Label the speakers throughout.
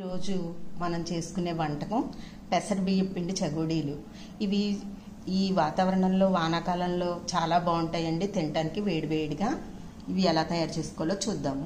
Speaker 1: ఈరోజు మనం చేసుకునే వంటకం పెసర బియ్యం పిండి చగోడీలు ఇవి ఈ వాతావరణంలో వానాకాలంలో చాలా బాగుంటాయండి తినడానికి వేడివేడిగా ఇవి ఎలా తయారు చేసుకోవాలో చూద్దాము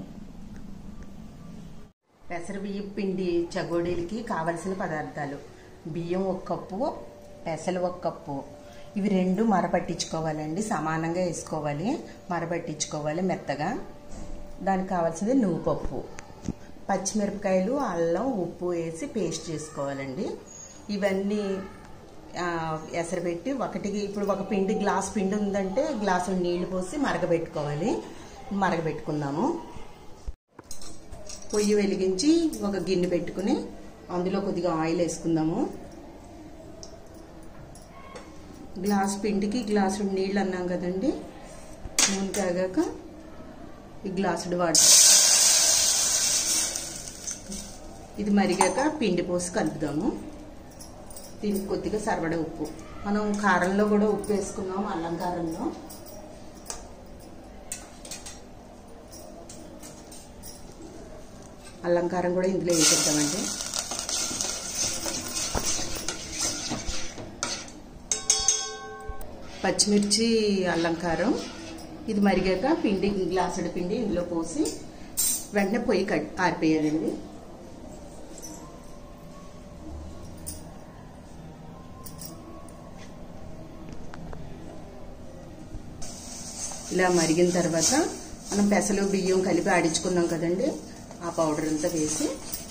Speaker 1: పెసర బియ్యం పిండి చగోడీలకి కావలసిన పదార్థాలు బియ్యం ఒక కప్పు పెసలు ఒక కప్పు ఇవి రెండు మరపట్టించుకోవాలండి సమానంగా వేసుకోవాలి మరపట్టించుకోవాలి మెత్తగా దానికి కావాల్సింది నువ్వు పప్పు పచ్చిమిరపకాయలు అల్లం ఉప్పు వేసి పేస్ట్ చేసుకోవాలండి ఇవన్నీ ఎసరబెట్టి ఒకటికి ఇప్పుడు ఒక పిండి గ్లాస్ పిండి ఉందంటే గ్లాసు నీళ్లు పోసి మరగబెట్టుకోవాలి మరగబెట్టుకుందాము పొయ్యి వెలిగించి ఒక గిన్నె పెట్టుకుని అందులో కొద్దిగా ఆయిల్ వేసుకుందాము గ్లాస్ పిండికి గ్లాసు నీళ్ళు అన్నాం కదండి నూనె తాగాక ఈ గ్లాసుడు వాటర్ ఇది మరిగాక పిండి పోసి కలుపుదాము దీనికి కొద్దిగా సరిపడ ఉప్పు మనం కారంలో కూడా ఉప్పు వేసుకున్నాం అల్లం కారంలో అల్లం కారం కూడా ఇందులో వేసేద్దామండి పచ్చిమిర్చి అల్లం కారం ఇది మరిగాక పిండి గ్లాసుడు పిండి ఇందులో పోసి వెంటనే పొయ్యి కట్ ఆరిపోయాలండి ఇలా మరిగిన తర్వాత మనం పెసలు బియ్యం కలిపి ఆడించుకున్నాం కదండి ఆ పౌడర్ అంతా వేసి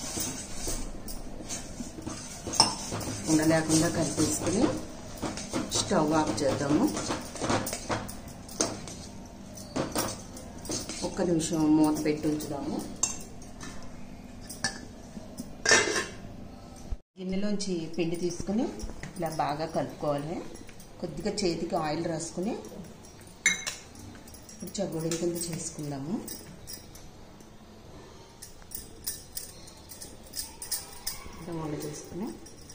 Speaker 1: ఉండలేకుండా కలిపేసుకుని స్టవ్ ఆఫ్ చేద్దాము ఒక్క నిమిషం మూత పెట్టి ఉంచుదాము గిన్నెలోంచి పిండి తీసుకుని ఇలా బాగా కలుపుకోవాలి కొద్దిగా చేతికి ఆయిల్ రాసుకుని ఇప్పుడు చగోడీల కింద చేసుకుందాము వంట చేసుకుని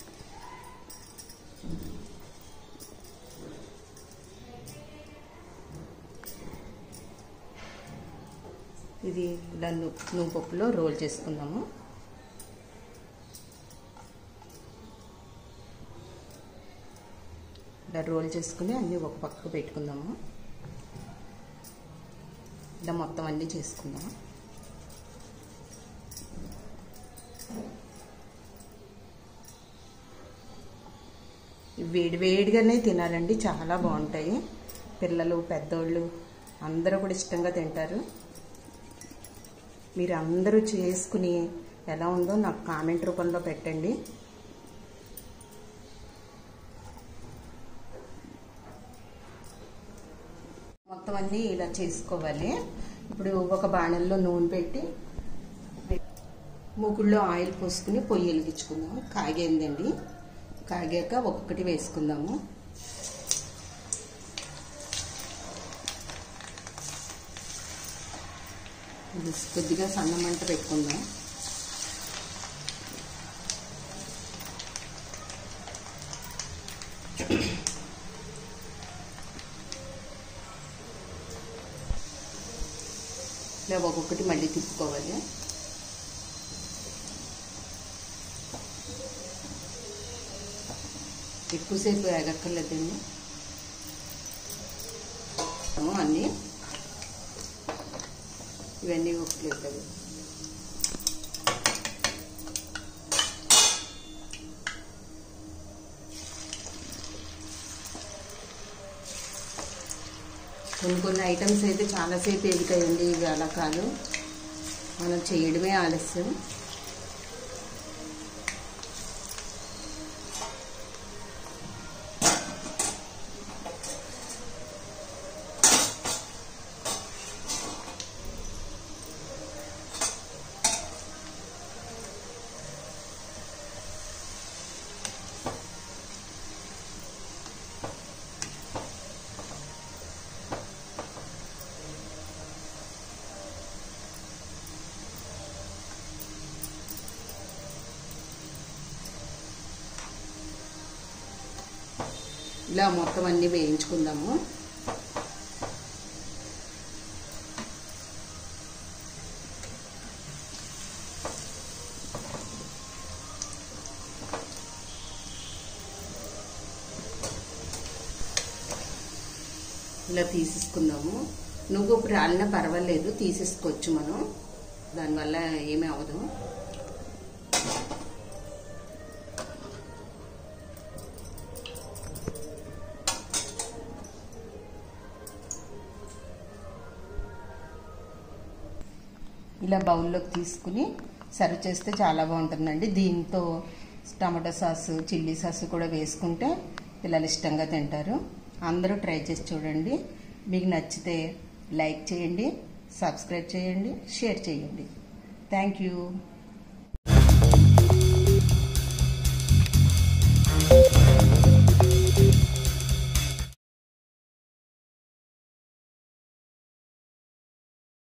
Speaker 1: ఇది ఇలా నువ్వు పప్పులో రోల్ చేసుకుందాము ఇలా రోల్ చేసుకుని అన్నీ ఒక పక్కకు పెట్టుకుందాము ఇలా మొత్తం అన్నీ చేసుకుందాం వేడి వేడిగానే తినాలండి చాలా బాగుంటాయి పిల్లలు పెద్దోళ్ళు అందరూ కూడా ఇష్టంగా తింటారు మీరు అందరూ చేసుకుని ఎలా ఉందో నాకు కామెంట్ రూపంలో పెట్టండి మొత్తం అన్నీ ఇలా చేసుకోవాలి ఇప్పుడు ఒక బాణల్లో నూనె పెట్టి మూకుల్లో ఆయిల్ పోసుకుని పొయ్యి వెలిగించుకుందాం కాగేందండి కాగాక ఒక్కొక్కటి వేసుకుందాము కొద్దిగా సన్న మంట పెట్టుకుందాం ఇలా ఒక్కొక్కటి మళ్ళీ తిప్పుకోవాలి ఎక్కువసేపు ఎగక్కర్లేదండి అన్నీ ఇవన్నీ ఉప్పులేదు కొన్ని కొన్ని ఐటమ్స్ అయితే చాలాసేపు ఎగుతాయండి ఇవి అలా కాదు మనం చేయడమే ఆలస్యం ఇలా మొత్తం అన్నీ వేయించుకుందాము ఇలా తీసేసుకుందాము నువ్వు ఇప్పుడు రాలినా పర్వాలేదు తీసేసుకోవచ్చు మనం దానివల్ల ఏమీ అవ్వదు ఇలా బౌల్లోకి తీసుకుని సర్వ్ చేస్తే చాలా బాగుంటుందండి దీంతో టమాటో సాస్ చిల్లీ సాస్ కూడా వేసుకుంటే పిల్లలు ఇష్టంగా తింటారు అందరూ ట్రై చేసి చూడండి మీకు నచ్చితే లైక్ చేయండి సబ్స్క్రైబ్ చేయండి షేర్ చేయండి థ్యాంక్ యూ